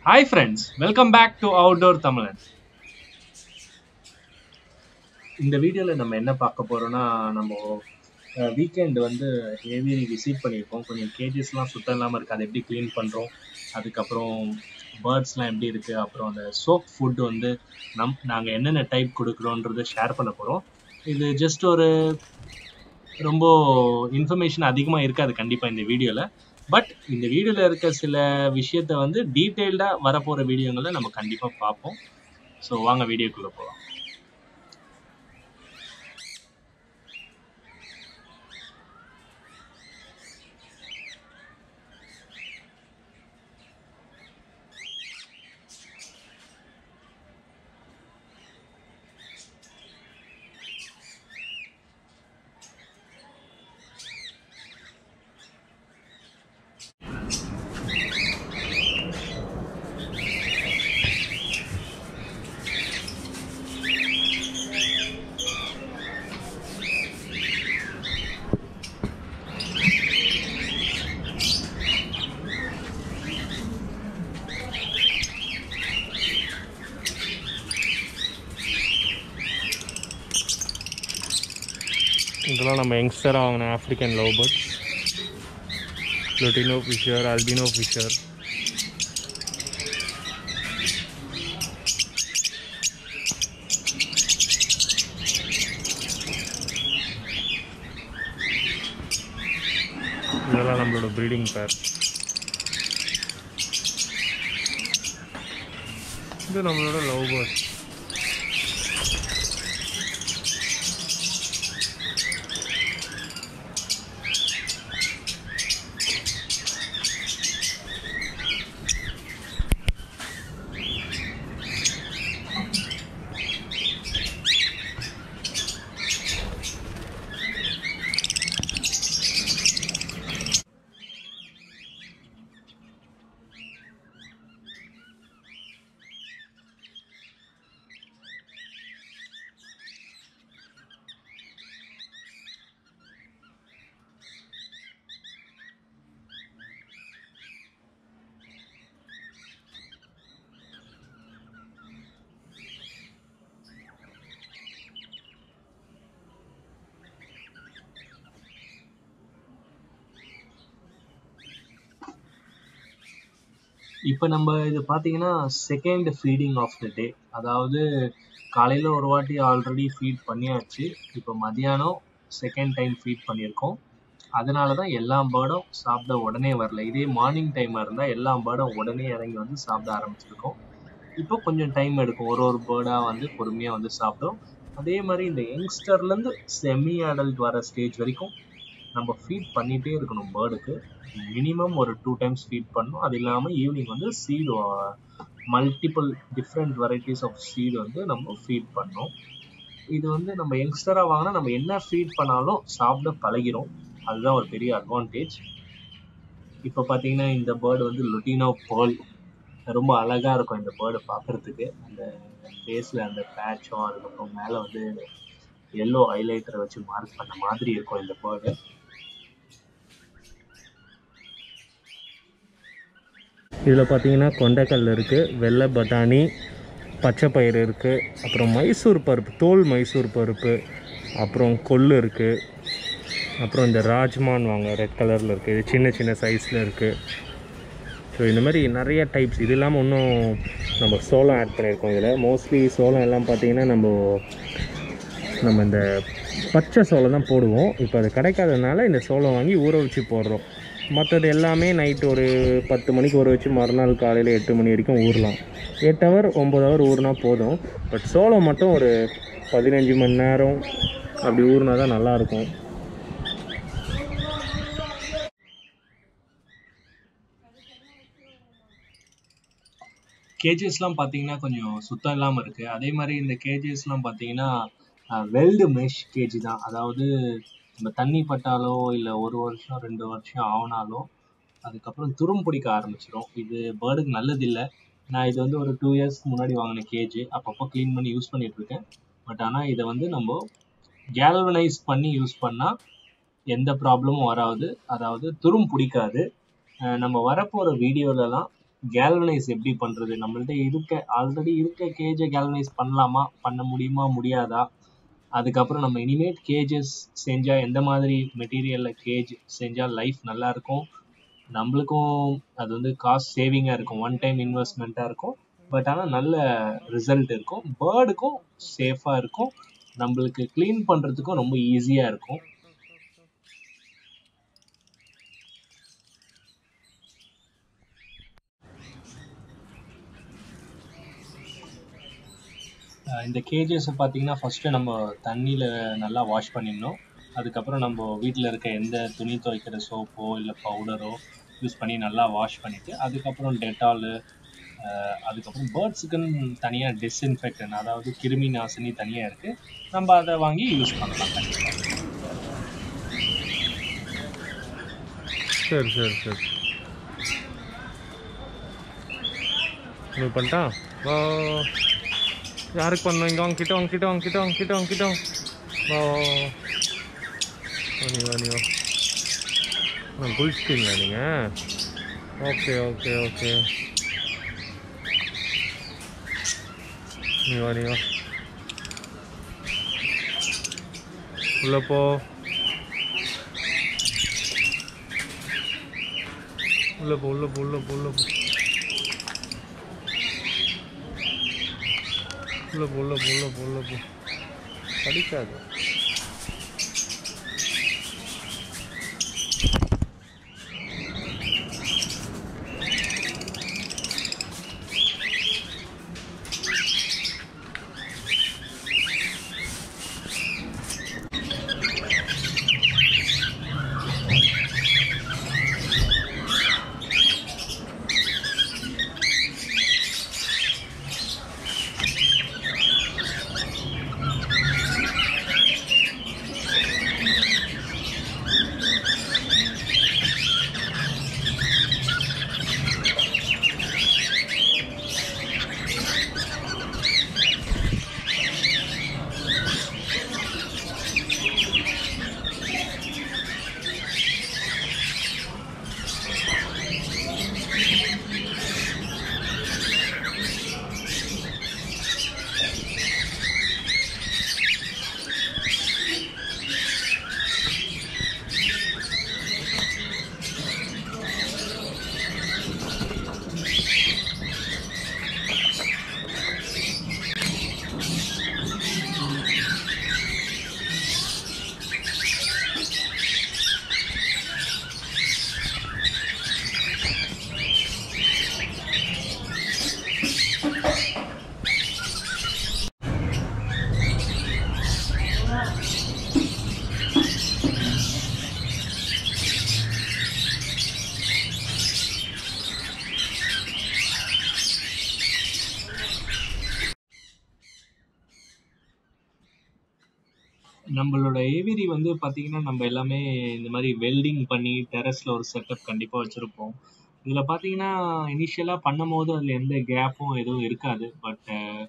Hi friends welcome back to outdoor Tamilan இந்த வீடியோவில் நம்ம என்ன பார்க்க போறோம்னா நம்ம வீக்கெண்ட் வந்து ஏவியரி விசிட் பண்ணியிருக்கோம் கொஞ்சம் கேஜஸ்லாம் சுத்தம் இல்லாமல் இருக்குது அதை எப்படி க்ளீன் பண்ணுறோம் அதுக்கப்புறம் பேர்ட்ஸ்லாம் எப்படி இருக்குது அப்புறம் அந்த சோப் ஃபுட் வந்து நம் நாங்கள் என்னென்ன டைப் கொடுக்குறோன்றதை ஷேர் பண்ண போகிறோம் இது ஜஸ்ட் ஒரு ரொம்ப இன்ஃபர்மேஷன் அதிகமாக இருக்காது கண்டிப்பாக இந்த வீடியோவில் பட் இந்த வீடியோவில் இருக்க சில விஷயத்த வந்து டீட்டெயில்டாக வரப்போகிற வீடியோங்களை நம்ம கண்டிப்பாக பார்ப்போம் ஸோ வாங்க வீடியோக்குள்ளே போகலாம் இதெல்லாம் நம்ம யங்ஸ்டராக வாங்கின African love birds lutino Fischer albino Fischer இதெல்லாம் நம்மளோட ப்ரீடிங் பேர் இது நம்மளோட லவ் பேர்ட்ஸ் இப்போ நம்ம இது பார்த்தீங்கன்னா second feeding of the day அதாவது காலையில் ஒரு வாட்டி ஆல்ரெடி ஃபீட் பண்ணியாச்சு இப்போ மதியானம் செகண்ட் டைம் ஃபீட் பண்ணியிருக்கோம் அதனால தான் எல்லா பேர்டும் சாப்பிட உடனே வரல இதே மார்னிங் டைமாக இருந்தால் எல்லா பேர்டும் உடனே இறங்கி வந்து சாப்பிட ஆரம்பிச்சிருக்கோம் இப்போ கொஞ்சம் டைம் எடுக்கும் ஒரு ஒரு பேர்டாக வந்து பொறுமையாக வந்து சாப்பிடும் அதே மாதிரி இந்த யங்ஸ்டர்லேருந்து செமி அடல்ட் வர ஸ்டேஜ் வரைக்கும் நம்ம ஃபீட் பண்ணிகிட்டே இருக்கணும் பேர்டுக்கு மினிமம் ஒரு டூ டைம்ஸ் ஃபீட் பண்ணணும் அது இல்லாமல் ஈவினிங் வந்து seed multiple different varieties of seed வந்து நம்ம ஃபீட் பண்ணோம் இது வந்து நம்ம யங்ஸ்டராக வாங்கினா நம்ம என்ன ஃபீட் பண்ணாலும் சாப்பிட பழகிறோம் அதுதான் ஒரு பெரிய அட்வான்டேஜ் இப்போ பார்த்தீங்கன்னா இந்த பேர்டு வந்து லுட்டினோ பேர்ல் ரொம்ப அழகாக இருக்கும் இந்த பேர்டு பார்க்குறதுக்கு அந்த ஃபேஸில் அந்த பேட்சும் அதுக்கப்புறம் மேலே வந்து எல்லோ ஹைலைட்டரை வச்சு மார்க் பண்ண மாதிரி இருக்கும் இந்த பேர்டு இதில் பார்த்தீங்கன்னா கொண்டைக்கல் இருக்குது வெள்ளை பட்டாணி பச்சை பயிறு இருக்குது அப்புறம் மைசூர் பருப்பு தோல் மைசூர் பருப்பு அப்புறம் கொள்ளு இருக்குது அப்புறம் இந்த ராஜ்மான் வாங்க ரெட் கலரில் இருக்குது இது சின்ன சின்ன சைஸில் இருக்குது ஸோ இந்த மாதிரி நிறைய டைப்ஸ் இது இல்லாமல் இன்னும் நம்ம சோளம் ஆட் பண்ணியிருக்கோம் இதில் மோஸ்ட்லி சோளம் எல்லாம் பார்த்தீங்கன்னா நம்ம நம்ம இந்த பச்சை சோளம் தான் போடுவோம் இப்போ அது கிடைக்காததுனால இந்த சோளம் வாங்கி ஊற வச்சு போடுறோம் மற்றது எல்லாமே நைட் ஒரு பத்து மணிக்கு ஊற வச்சு மறுநாள் காலையில் எட்டு மணி வரைக்கும் ஊறலாம் எட்டு ஹவர் ஒம்பது ஹவர் ஊறினா போதும் பட் சோளம் மட்டும் ஒரு பதினஞ்சு மணி நேரம் அப்படி ஊறினா தான் நல்லாயிருக்கும் கேஜஸ்லாம் பார்த்தீங்கன்னா கொஞ்சம் சுத்தம் இல்லாமல் இருக்குது அதே மாதிரி இந்த கேஜஸ்லாம் பார்த்தீங்கன்னா வெல்டு மெஷ் கேஜி தான் அதாவது நம்ம தண்ணி பட்டாலோ இல்லை ஒரு வருஷம் ரெண்டு வருஷம் ஆகினாலோ அதுக்கப்புறம் துரும் பிடிக்க ஆரம்பிச்சிடும் இது பேர்டுக்கு நல்லதில்லை நான் இது வந்து ஒரு டூ இயர்ஸ் முன்னாடி வாங்கின கேஜ் அப்பப்போ க்ளீன் பண்ணி யூஸ் பண்ணிட்டு இருக்கேன் பட் ஆனால் இதை வந்து நம்ம கேல்வனைஸ் பண்ணி யூஸ் பண்ணால் எந்த ப்ராப்ளமும் வராது அதாவது துரும் பிடிக்காது அஹ் நம்ம வரப்போகிற வீடியோலலாம் கேல்வனைஸ் எப்படி பண்றது நம்மள்ட்ட இருக்க ஆல்ரெடி இருக்க கேஜை கேல்வனைஸ் பண்ணலாமா பண்ண முடியுமா முடியாதா அதுக்கப்புறம் நம்ம இனிமேட் கேஜஸ் செஞ்சா எந்த மாதிரி மெட்டீரியல்ல கேஜ் செஞ்சா லைஃப் நல்லா இருக்கும் நம்மளுக்கும் அது வந்து காஸ்ட் சேவிங்கா இருக்கும் ஒன் டைம் இன்வெஸ்ட்மெண்ட்டா இருக்கும் பட் ஆனா நல்ல ரிசல்ட் இருக்கும் பேர்டுக்கும் சேஃபா இருக்கும் நம்மளுக்கு க்ளீன் பண்றதுக்கும் ரொம்ப ஈஸியா இருக்கும் அஹ் இந்த கேஜஸை பார்த்தீங்கன்னா ஃபஸ்ட்டு நம்ம தண்ணியில் நல்லா வாஷ் பண்ணிடணும் அதுக்கப்புறம் நம்ம வீட்டில் இருக்க எந்த துணி துவைக்கிற சோப்போ இல்லை பவுடரோ யூஸ் பண்ணி நல்லா வாஷ் பண்ணிவிட்டு அதுக்கப்புறம் டெட்டாலு அதுக்கப்புறம் பேர்ட்ஸுக்குன்னு தனியாக டிஸ்இன்ஃபெக்டன் அதாவது கிருமி நாசினி தனியாக இருக்குது நம்ம அதை வாங்கி யூஸ் பண்ணலாம் கண்டிப்பாக சரி சரி சரி இது பண்ணிட்டா வா யாருக்கு பண்ணணும் இங்கே வாங்க கிட்ட வாங்க கிட்ட வாங்க கிட்ட வாங்க கிட்ட வாங்க கிட்ட வாங்க வா வா, வா, வா. வா, நீ வா நீ வா ஆ குளிச்சிட்டீங்களா நீங்கள் ஓகே ஓகே ஓகே நீ வா நீ வா உள்ள போ உள்ள போ உள்ள போ உள்ள போ உள்ள போ உள்ள போ உள்ள போ உள்ள போ உள்ள போ படிக்காது நம்மளோட ஏவிரி வந்து பாத்தீங்கன்னா நம்ம எல்லாமே இந்த மாதிரி வெல்டிங் பண்ணி டெரஸ்ல ஒரு செட்டப் கண்டிப்பா வச்சிருப்போம் இதுல பாத்தீங்கன்னா இனிஷியலா பண்ணும் போது அதுல எந்த கேப்பும் எதுவும் இருக்காது பட்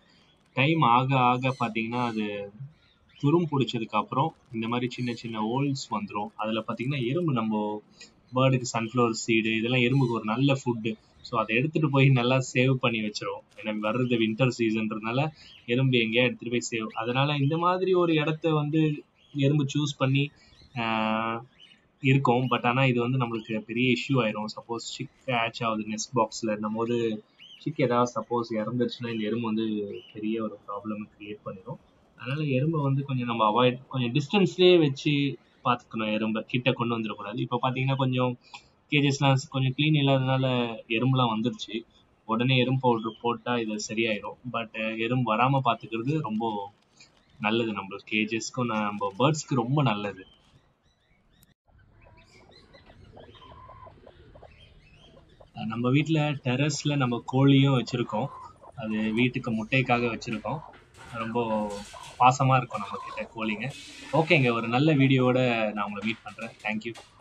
டைம் ஆக ஆக பாத்தீங்கன்னா அது துரும் பிடிச்சதுக்கு அப்புறம் இந்த மாதிரி சின்ன சின்ன ஹோல்ஸ் வந்துடும் அதுல பாத்தீங்கன்னா எறும்பு நம்ம பேர்டுக்கு சன்ஃப்ளவர் சீடு இதெல்லாம் எறும்புக்கு ஒரு நல்ல ஃபுட்டு ஸோ அதை எடுத்துட்டு போய் நல்லா சேவ் பண்ணி வச்சிரும் ஏன்னா வர்றது வின்டர் சீசன்றதுனால எறும்பு எங்கேயா எடுத்துட்டு போய் சேவ் அதனால இந்த மாதிரி ஒரு இடத்த வந்து எறும்பு சூஸ் பண்ணி ஆஹ், இருக்கும் பட் ஆனா இது வந்து நம்மளுக்கு பெரிய இஷ்யூ ஆயிரும் சப்போஸ் சிக் ஹேட்ச் ஆகுது நெஸ்ட் பாக்ஸ்ல போது சிக் ஏதாவது சப்போஸ் இறந்துருச்சுன்னா இந்த எறும்பு வந்து பெரிய ஒரு ப்ராப்ளம் கிரியேட் பண்ணிடும் அதனால எறும்பை வந்து கொஞ்சம் நம்ம அவாய்ட் கொஞ்சம் டிஸ்டன்ஸ்லயே வச்சு பார்த்துக்கணும் எறும்பை கிட்ட கொண்டு வந்துடக்கூடாது இப்போ பார்த்தீங்கன்னா கொஞ்சம் கேஜஸ்லாம் கொஞ்சம் க்ளீன் இல்லாதனால எறும்புலாம் வந்துருச்சு உடனே எறும்பு பவுடர் போட்டால் இது சரியாயிரும் பட் எறும்பு வராமல் பார்த்துக்கிறது ரொம்ப நல்லது நம்ம கேஜஸ்க்கும் நம்ம பேர்ட்ஸ்க்கு ரொம்ப நல்லது அஹ் நம்ம வீட்டில் டெரஸில் நம்ம கோழியும் வச்சுருக்கோம் அது வீட்டுக்கு முட்டைக்காக வச்சுருக்கோம் ரொம்ப பாசமாக இருக்கும் நம்ம கிட்ட கோழிங்க ஓகேங்க ஒரு நல்ல வீடியோவோட நான் உங்களை மீட் பண்ணுறேன் தேங்க்யூ